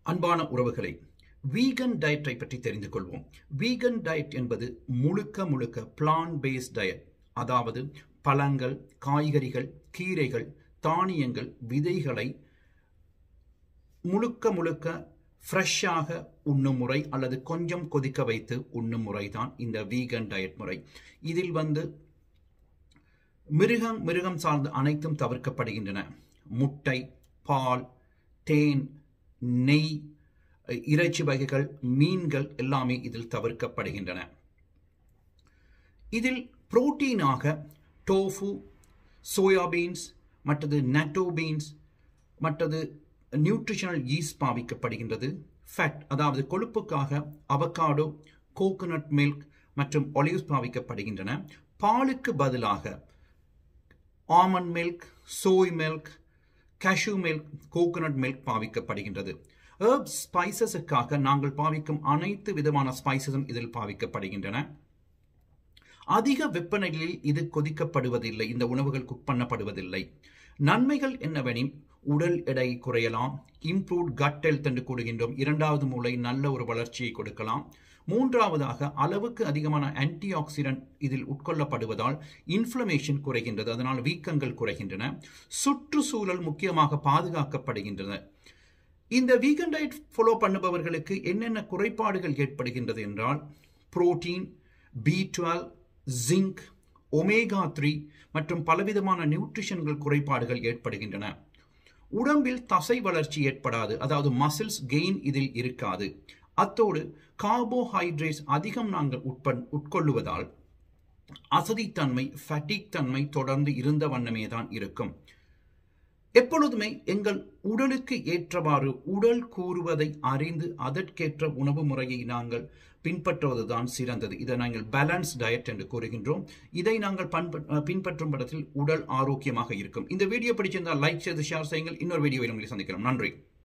அன்பான உறவுகளை வீகன் டயட்டை பற்றி தெரிந்து கொள்வோம் வீகன் டயட் என்பது முழுக்க முழுக்க பிளான் பேஸ்ட் டயட் அதாவது பழங்கள் காய்கறிகள் கீரைகள் தானியங்கள் விதைகளை முழுக்க முழுக்க ஃப்ரெஷ்ஷாக உண்ணும் முறை அல்லது கொஞ்சம் கொதிக்க வைத்து உண்ணும் முறை தான் இந்த வீகன் டயட் முறை இதில் வந்து மிருகம் மிருகம் சார்ந்த அனைத்தும் தவிர்க்கப்படுகின்றன முட்டை பால் தேன் நெய் இறைச்சி வகைகள் மீன்கள் எல்லாமே இதில் தவிர்க்கப்படுகின்றன இதில் புரோட்டீனாக டோஃபு சோயாபீன்ஸ் மற்றது நட்டோ பீன்ஸ் மற்றது நியூட்ரிஷனல் ஈஸ்ட் பாவிக்கப்படுகின்றது ஃபேட் அதாவது கொழுப்புக்காக அவகாடோ கோகோனட் மில்க் மற்றும் ஒலிவ்ஸ் பாவிக்கப்படுகின்றன பாலுக்கு பதிலாக almond milk soy milk cashew milk coconut milk பாவிக்கப்படுகின்றது ஹர்ப் ஸ்பைசஸுக்காக நாங்கள் பாவிக்கும் அனைத்து விதமான ஸ்பைசஸும் இதில் பாவிக்கப்படுகின்றன அதிக வெப்பநிலையில் இது கொதிக்கப்படுவதில்லை இந்த உணவுகள் குக் பண்ணப்படுவதில்லை நன்மைகள் என்னவெனில் உடல் எடை குறையலாம் இம்ப்ரூவ்ட் கட் ஹெல்த் என்று கூறுகின்றோம் இரண்டாவது மூளை நல்ல ஒரு வளர்ச்சியை கொடுக்கலாம் மூன்றாவதாக அளவுக்கு அதிகமான ஆன்டி ஆக்சிடென்ட் இதில் உட்கொள்ளப்படுவதால் இன்ஃப்ளமேஷன் குறைகின்றது அதனால் வீக்கங்கள் குறைகின்றன சுற்றுச்சூழல் முக்கியமாக பாதுகாக்கப்படுகின்றன இந்த வீகன் டயட் ஃபாலோ பண்ணுபவர்களுக்கு என்னென்ன குறைபாடுகள் ஏற்படுகின்றது என்றால் protein B twelve zinc omega three மற்றும் பலவிதமான நியூட்ரிஷன்கள் குறைபாடுகள் ஏற்படுகின்றன உடம்பில் தசை வளர்ச்சி ஏற்படாது அதாவது மசில்ஸ் கெயின் இதில் இருக்காது அத்தோடு கார்போஹைட்ரேட்ஸ் அதிகம் நாங்கள் உட்ப உட்கொள்ளுவதால் அசதித்தன்மை ஃபட்டிக் தன்மை தொடர்ந்து இருந்த வண்ணமே தான் இருக்கும் எப்பொழுதுமே எங்கள் உடலுக்கு ஏற்றவாறு உடல் கூறுவதை அறிந்து அதற்கேற்ற உணவு முறையை நாங்கள் பின்பற்றுவதுதான் சிறந்தது இதை நாங்கள் பேலன்ஸ் டயட் என்று கூறுகின்றோம் இதை நாங்கள் பின்பற்றும் படத்தில் உடல் ஆரோக்கியமாக இருக்கும் இந்த வீடியோ பிடிச்சிருந்தால் லைக் செய்து ஷேர் செய்யுங்கள் இன்னொரு வீடியோவில் உங்களை சந்திக்கிறோம் நன்றி